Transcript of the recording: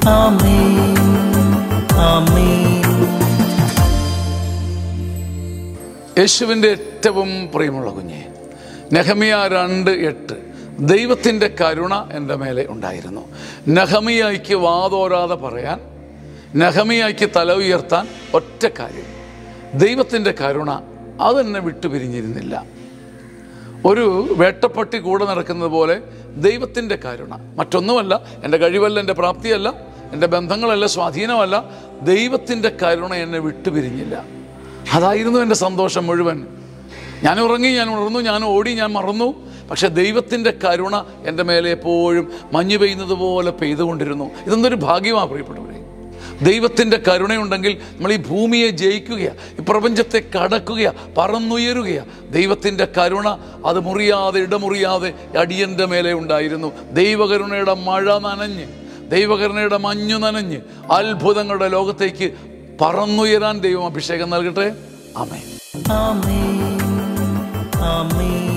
ആമേൻ ആമേൻ യേശുവിൻ്റെ ഏറ്റവും പ്രിയമുള്ള കുഞ്ഞെ നെഹമിയ രണ്ട് എട്ട് ദൈവത്തിൻ്റെ കരുണ എൻ്റെ മേലെ ഉണ്ടായിരുന്നു നെഹമിയായിക്ക് വാതോരാതെ പറയാൻ നെഹമിയായിക്ക് തല ഉയർത്താൻ ഒറ്റ കാര്യം ദൈവത്തിൻ്റെ കരുണ അതെന്നെ വിട്ടുപിരിഞ്ഞിരുന്നില്ല ഒരു വേട്ടപ്പട്ടി കൂടെ നടക്കുന്നത് പോലെ ദൈവത്തിൻ്റെ കരുണ മറ്റൊന്നുമല്ല എൻ്റെ കഴിവല്ല എൻ്റെ പ്രാപ്തിയല്ല എൻ്റെ ബന്ധങ്ങളല്ല സ്വാധീനമല്ല ദൈവത്തിൻ്റെ കരുണ എന്നെ വിട്ടുപിരിഞ്ഞില്ല അതായിരുന്നു എൻ്റെ സന്തോഷം മുഴുവൻ ഞാൻ ഉറങ്ങി ഞാൻ ഉണർന്നു ഞാൻ ഓടി ഞാൻ മറന്നു പക്ഷെ ദൈവത്തിൻ്റെ കരുണ എൻ്റെ മേലെ എപ്പോഴും മഞ്ഞ് പെയ്യുന്നത് പോലെ പെയ്തുകൊണ്ടിരുന്നു ഇതെന്തൊരു ഭാഗ്യമാണ് പ്രിയപ്പെട്ടവരെ ദൈവത്തിൻ്റെ കരുണയുണ്ടെങ്കിൽ നമ്മൾ ഈ ഭൂമിയെ ജയിക്കുകയാ ഈ പ്രപഞ്ചത്തെ കടക്കുകയാ പറന്നുയരുകയാ ദൈവത്തിൻ്റെ കരുണ അത് മുറിയാതെ ഇടമുറിയാതെ അടിയൻ്റെ മേലെ ഉണ്ടായിരുന്നു ദൈവകരുണയുടെ മഴ നനഞ്ഞ് ദൈവകരുണയുടെ മഞ്ഞു നനഞ്ഞ് അത്ഭുതങ്ങളുടെ ലോകത്തേക്ക് പറന്നുയരാൻ ദൈവം അഭിഷേകം നൽകട്ടെ ആമേ ആമേൻ ആമേൻ